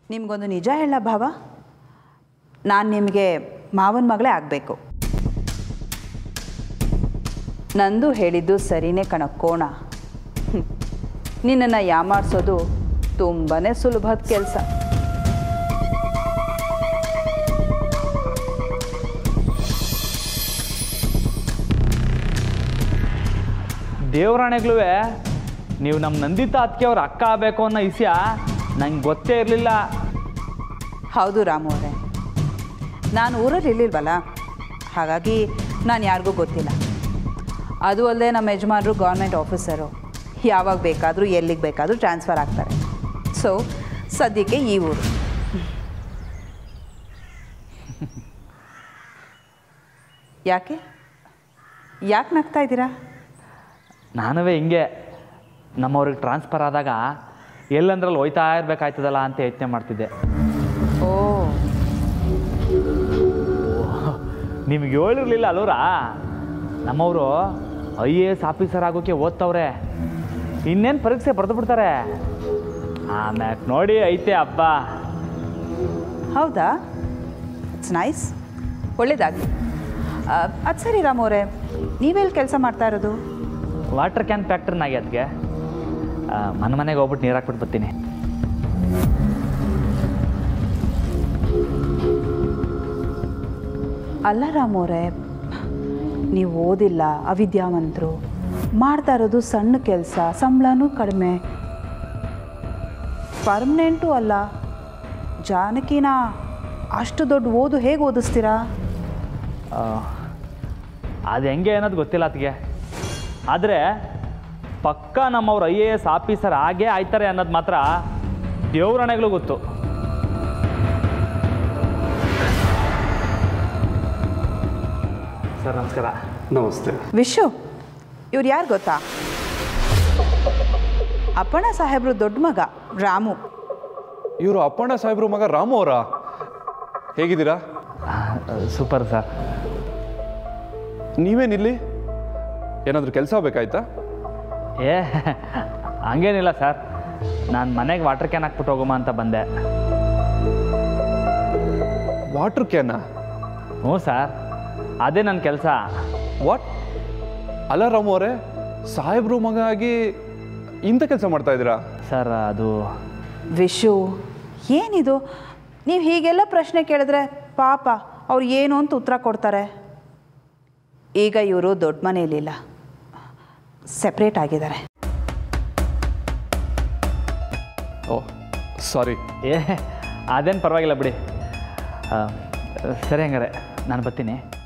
ನಿಮಗೊಂದು ನಿಜ ಹೇಳ ಭಾವ ನಾನು ನಿಮಗೆ ಮಾವನ ಮಗಳೇ ಆಗಬೇಕು ನಂದು ಹೇಳಿದ್ದು ಸರಿನೇ ಕಣ ಕೋಣ ನಿನ್ನನ್ನು ಯಾಮಾರಿಸೋದು ತುಂಬಾ ಸುಲಭದ ಕೆಲಸ ದೇವರಾಣೆಗ್ಲೂ ನೀವು ನಮ್ಮ ನಂದಿತಾ ಅದಕ್ಕೆ ಅವ್ರ ಅಕ್ಕ ಆಗಬೇಕು ಅನ್ನೋ ವಿಷಯ ನಂಗೆ ಗೊತ್ತೇ ಇರಲಿಲ್ಲ ಹೌದು ರಾಮು ಅವರೇ ನಾನು ಊರಲ್ಲಿ ಇರ್ಲಿಲ್ವಲ್ಲ ಹಾಗಾಗಿ ನಾನು ಯಾರಿಗೂ ಗೊತ್ತಿಲ್ಲ ಅದು ಅಲ್ಲದೆ ನಮ್ಮ ಯಜಮಾನರು ಗೌರ್ಮೆಂಟ್ ಆಫೀಸರು ಯಾವಾಗ ಬೇಕಾದರೂ ಎಲ್ಲಿಗೆ ಬೇಕಾದರೂ ಟ್ರಾನ್ಸ್ಫರ್ ಆಗ್ತಾರೆ ಸೊ ಸದ್ಯಕ್ಕೆ ಈ ಊರು ಯಾಕೆ ಯಾಕೆ ನಗ್ತಾ ಇದ್ದೀರಾ ನಾನುವೇ ಹಿಂಗೆ ನಮ್ಮವ್ರಿಗೆ ಟ್ರಾನ್ಸ್ಫರ್ ಆದಾಗ ಎಲ್ಲಂದ್ರಲ್ಲಿ ಹೋಯ್ತಾ ಇರಬೇಕಾಯ್ತದಲ್ಲ ಅಂತ ಯೋಚನೆ ಮಾಡ್ತಿದ್ದೆ ಓ ನಿಮ್ಗೆ ಹೇಳಿರ್ಲಿಲ್ಲ ಅಲ್ಲೂರಾ ನಮ್ಮವರು ಐ ಎ ಎಸ್ ಆಫೀಸರ್ ಆಗೋಕ್ಕೆ ಓದ್ತವ್ರೆ ಇನ್ನೇನು ಪರೀಕ್ಷೆ ಬರೆದು ಬಿಡ್ತಾರೆ ಆಮ್ಯಾಕ್ ನೋಡಿ ಐತೆ ಹಬ್ಬ ಹೌದಾ ಇಟ್ಸ್ ನೈಸ್ ಒಳ್ಳೇದಾಗಲಿ ಅದು ಸರಿ ರಾಮ್ ಅವರೇ ನೀವೆಲ್ಲಿ ಕೆಲಸ ಮಾಡ್ತಾ ಇರೋದು ವಾಟರ್ ಕ್ಯಾನ್ ಫ್ಯಾಕ್ಟ್ರಿನಾಗೆ ಅದಕ್ಕೆ ಮನೆ ಮನೆಗೆ ಹೋಗ್ಬಿಟ್ಟು ನೀರು ಹಾಕ್ಬಿಟ್ಟು ಬರ್ತೀನಿ ಅಲ್ಲ ರಾಮ್ ಅವರೇ ನೀವು ಓದಿಲ್ಲ ಅವಿದ್ಯಾವಂತರು ಮಾಡ್ತಾ ಇರೋದು ಸಣ್ಣ ಕೆಲಸ ಸಂಬಳನೂ ಕಡಿಮೆ ಪರ್ಮನೆಂಟು ಅಲ್ಲ ಜಾನಕಿನ ಅಷ್ಟು ದೊಡ್ಡ ಓದು ಹೇಗೆ ಓದಿಸ್ತೀರಾ ಆ, ಅದು ಹೆಂಗೆ ಅನ್ನೋದು ಗೊತ್ತಿಲ್ಲ ಅದಕ್ಕೆ ಆದರೆ ಪಕ್ಕ ನಮ್ಮವ್ರು ಐ ಎ ಎಸ್ ಆಫೀಸರ್ ಆಗೇ ಆಯ್ತಾರೆ ಅನ್ನೋದು ಮಾತ್ರ ದೇವ್ರಣೆಗಳು ಗೊತ್ತು ಸರ್ ನಮಸ್ಕಾರ ನಮಸ್ತೆ ವಿಶು ಇವ್ರು ಯಾರು ಗೊತ್ತಾ ಅಪ್ಪಣ್ಣ ಸಾಹೇಬ್ರು ದೊಡ್ಡ ಮಗ ರಾಮು ಇವರು ಅಪ್ಪಣ್ಣ ಸಾಹೇಬ್ರು ಮಗ ರಾಮು ಅವರ ಹೇಗಿದ್ದೀರಾ ಸೂಪರ್ ಸರ್ ನೀವೇನಿಲ್ಲಿ ಏನಾದರೂ ಕೆಲಸ ಬೇಕಾಯ್ತಾ ಏ ಹಂಗೇನಿಲ್ಲ ಸರ್ ನಾನು ಮನೆಗೆ ವಾಟರ್ ಕ್ಯಾನ್ ಹಾಕ್ಬಿಟ್ಟು ಹೋಗಮ್ಮ ಅಂತ ಬಂದೆ ವಾಟರ್ ಕ್ಯಾನ ಹ್ಞೂ ಸರ್ ಅದೇ ನನ್ನ ಕೆಲಸ ವಾಟ್ ಅಲ್ಲ ರಾಮು ಅವರೇ ಸಾಹೇಬ್ರು ಮಗ ಆಗಿ ಇಂಥ ಕೆಲಸ ಮಾಡ್ತಾ ಇದ್ದೀರಾ ಸರ್ ಅದು ವಿಶು ಏನಿದು ನೀವು ಹೀಗೆಲ್ಲ ಪ್ರಶ್ನೆ ಕೇಳಿದ್ರೆ ಪಾಪ ಅವ್ರು ಏನು ಅಂತ ಉತ್ತರ ಕೊಡ್ತಾರೆ ಈಗ ಇವರು ದೊಡ್ಡ ಮನೆಯಲ್ಲಿಲ್ಲ ಸೆಪ್ರೇಟ್ ಆಗಿದ್ದಾರೆ ಓ ಸಾರಿ ಏ ಅದೇನು ಪರವಾಗಿಲ್ಲ ಬಿಡಿ ಆ, ಸರಿ ಹಂಗಾರೆ ನಾನು ಬರ್ತೀನಿ